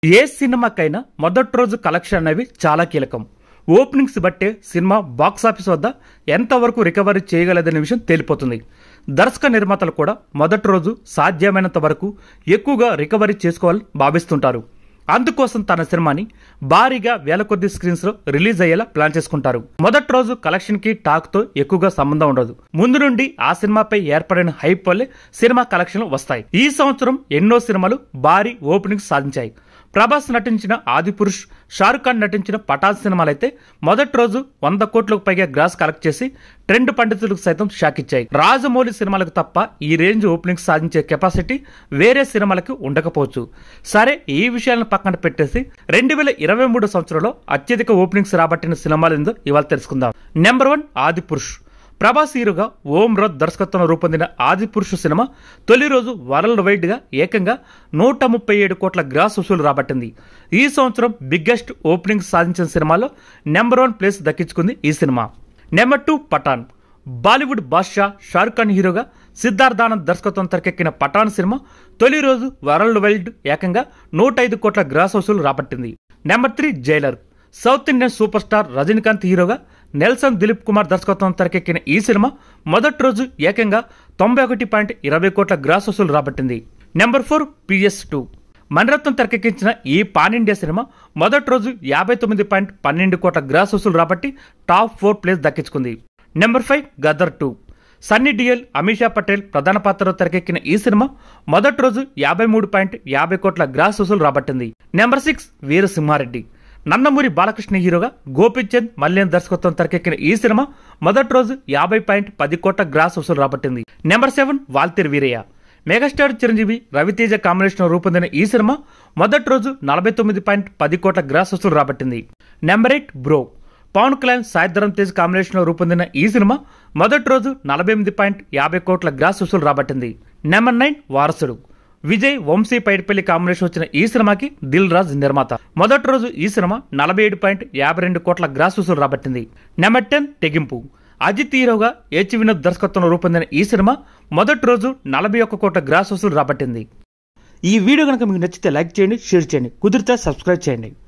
ఏ సినిమాకైనా మొదటి రోజు కలెక్షన్ అనేవి చాలా కీలకం ఓపెనింగ్స్ బట్టే సినిమా బాక్స్ ఆఫీస్ వద్ద ఎంతవరకు రికవరీ చేయగలదనే విషయం తేలిపోతుంది దర్శక నిర్మాతలు కూడా మొదటి రోజు సాధ్యమైనంత వరకు ఎక్కువగా రికవరీ చేసుకోవాలని భావిస్తుంటారు అందుకోసం తన సినిమాని భారీగా వేల కొద్ది స్క్రీన్స్ లో రిలీజ్ అయ్యేలా ప్లాన్ చేసుకుంటారు మొదటి రోజు కలెక్షన్ కి టాక్ తో ఎక్కువగా సంబంధం ఉండదు ముందు నుండి ఆ సినిమాపై ఏర్పడిన హైప్ వల్లే సినిమా కలెక్షన్లు వస్తాయి ఈ సంవత్సరం ఎన్నో సినిమాలు భారీ ఓపెనింగ్స్ సాధించాయి ప్రభాస్ నటించిన ఆదిపురుష్ షారుఖ్ ఖాన్ నటించిన పఠాన్ సినిమాలైతే మొదటి రోజు వంద కోట్లకు పైగా గ్రాస్ కలెక్ట్ చేసి ట్రెండ్ పండితులకు సైతం షాక్ ఇచ్చాయి రాజమౌళి సినిమాలకు తప్ప ఈ రేంజ్ ఓపెనింగ్స్ సాధించే కెపాసిటీ వేరే సినిమాలకు ఉండకపోవచ్చు సరే ఈ విషయాలను పక్కన పెట్టేసి రెండు వేల ఇరవై మూడు సంవత్సరంలో అత్యధిక ఓపెనింగ్స్ రాబట్టిన సినిమాలు ఏందో ఇవాళ తెలుసుకుందాం నెంబర్ వన్ ఆదిపురుష్ ప్రభాస్ హీరోగా ఓం రథ్ దర్శకత్వంలో రూపొందిన ఆదిపురుషు సినిమా తొలి రోజు వరల్డ్ వైడ్ గా ఏకంగా నూట ముప్పై ఏడు కోట్ల గ్రాస్ వసూలు రాబట్టింది ఈ సంవత్సరం బిగ్గెస్ట్ ఓపెనింగ్ సాధించిన సినిమాలో నెంబర్ వన్ ప్లేస్ దక్కించుకుంది ఈ cinema number two Pathaan Bollywood బాద్షా షారుఖ్ ఖాన్ హీరోగా సిద్ధార్థానంద్ దర్శకత్వం తెరకెక్కిన పఠాన్ సినిమా తొలి రోజు వరల్డ్ వైడ్ ఏకంగా నూట ఐదు కోట్ల గ్రాస్ వసూలు రాబట్టింది number three Jailer south Indian super star Rajinikanth హీరోగా నెల్సన్ దిలీప్ కుమార్ దర్శకత్వం తెరకెక్కిన ఈ సినిమా మొదటి రోజు ఏకంగా తొంభై ఒకటి పాయింట్ ఇరవై కోట్ల గ్రాస్ వసూలు రాబట్టింది number four PS two Mani Ratnam తెరకెక్కించిన ఈ పాన్ ఇండియా సినిమా మొదటి రోజు యాభై తొమ్మిది పాయింట్ పన్నెండు కోట్ల గ్రాస్ వసూలు రాబట్టి టాప్ ఫోర్ ప్లేస్ దక్కించుకుంది number five Gadar two Sunny Deol Amisha Patel ప్రధాన పాత్రలో తెరకెక్కిన ఈ సినిమా మొదటి రోజు యాభై మూడు పాయింట్ యాభై కోట్ల గ్రాస్ వసూలు రాబట్టింది నెంబర్ సిక్స్ వీరసింహారెడ్డి నందమూరి బాలకృష్ణ హీరోగా గోపిచంద్ మల్లేన్ దర్శకత్వం తెరకెక్కిన ఈ సినిమా మొదటి రోజు యాభై పాయింట్ పది కోట్ల గ్రాస్ వసూలు రాబట్టింది number seven Waltair Veerayya megastar Chiranjeevi Ravi Teja combination రూపొందిన ఈ సినిమా మొదటి రోజు నలభై తొమ్మిది పాయింట్ పది కోట్ల గ్రాస్ వసూలు రాబట్టింది number eight bro Pawan Kalyan Sai Dharam Tej కాంబినేషన్లో రూపొందిన ఈ సినిమా మొదటి రోజు నలభై ఎనిమిది పాయింట్ యాభై కోట్ల గ్రాస్ వసూలు రాబట్టింది నెంబర్ నైన్ వారసుడు విజయ్ వంశీ పైడిపల్లి కాంబినేషన్ వచ్చిన ఈ సినిమాకి దిల్ రాజ్ నిర్మాత మొదటి రోజు ఈ సినిమా నలభై ఏడు పాయింట్ యాభై రెండు కోట్ల గ్రాస్ వసూలు రాబట్టింది నెంబర్ టెన్ తెగింపు అజిత్ హీరోగా ఏచి వినోద్ దర్శకత్వంలో రూపొందిన ఈ సినిమా మొదటి రోజు నలభై ఒక్క కోట్ల గ్రాస్ వసూలు రాబట్టింది ఈ వీడియో కనుక మీకు నచ్చితే లైక్ చేయండి షేర్ చేయండి కుదిరితే సబ్స్క్రైబ్ చేయండి